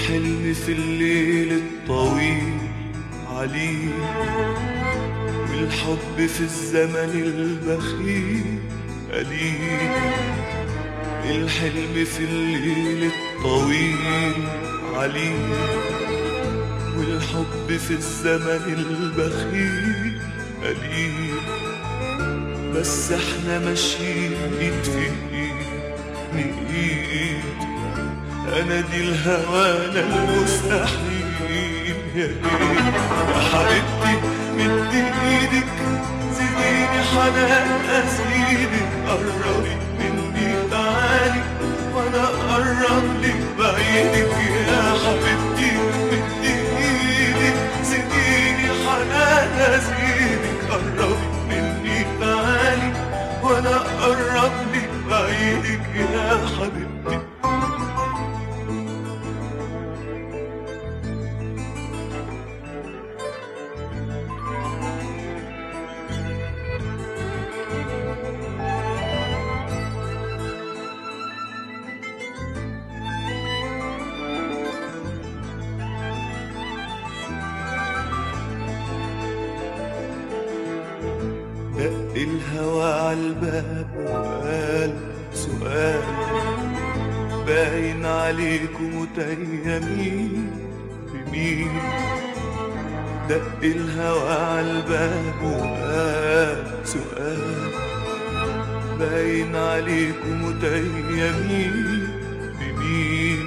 الحلم في الليل الطويل عليه والحب في الزمن البخيل قليل الحلم في الليل الطويل عليه والحب في الزمن البخيل قليل بس احنا ماشيين ايد في ايد نقيد انا دي الهوانا المستحيل يا ريت يا حبيبتي مدي ايدك زيديني حنان ازيدك قربي مني تعالي وانا اقرب لك بعيدك يا حبيبتي مدي ايدك زيديني حنان ازيدك قربي مني تعالي وانا اقرب لك بعيدك يا حبيبتي دق الهوى عالباب وقال سؤال باين عليكم متيمين بمين دق الهوى عالباب وقال سؤال باين عليكم متيمين بمين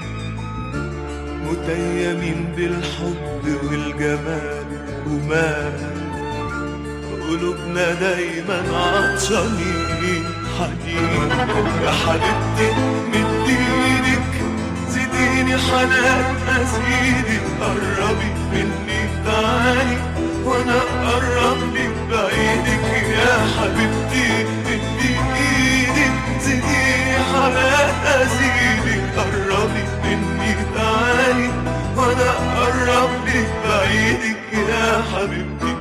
متيمين بالحب والجمال ومال قلوبنا دايما عطشانين حنين يا حبيبتي مدي ايدك زيديني حنان ازيدك قربي مني تعالي وانا اقرب لك بعيدك يا حبيبتي مدي ايدك زيديني حنان ازيدك قربي مني تعالي وانا اقرب لك بعيدك يا حبيبتي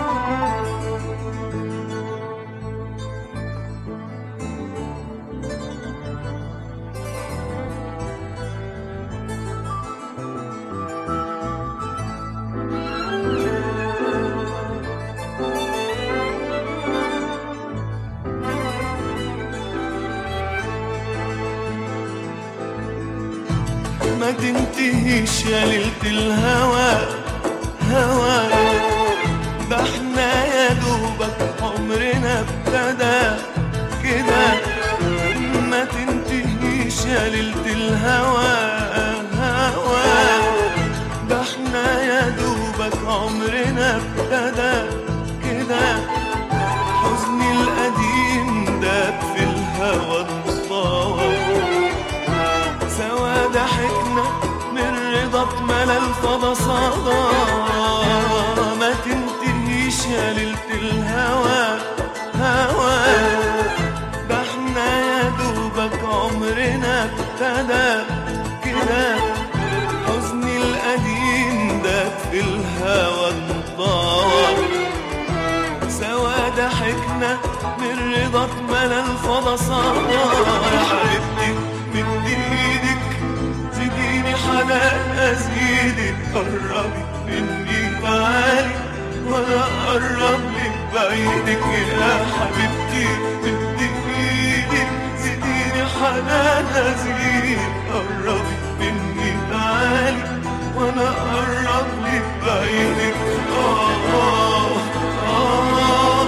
ما تنتهيش يا ليلة الهوى هوى ده احنا يا دوبك عمرنا ابتدى كده ما تنتهيش يا ليلة الهوى هوى ده احنا يا دوبك عمرنا ابتدى كده حزني القديم داب في الهوى المصطوى سوا ضحكنا من رضا اتملى الفضا صدى ما تنتهيش يا ليلة الهوى هوى ده احنا يا دوبك عمرنا ابتدى كده حزني القديم ده في الهوى المطاوع سوا ضحكنا من رضا اتملى الفضا صدى يا حبيبتي مدي ايدك زيديني حنان ازيدك قربي مني تعالي وانا اقرب لك بعيدك يا حبيبتي مدي ايدك زيديني حنان ازيدك قربي مني تعالي وانا اقرب لك بعيدك آه آه آه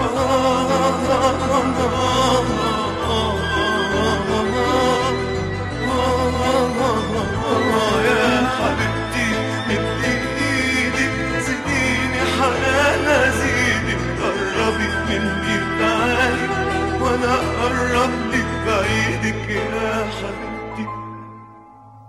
يا حبيبتي مدي ايدك زيديني حنان ازيدك قربي مني تعالي وانا اقرب لك بعيدك يا حبيبتي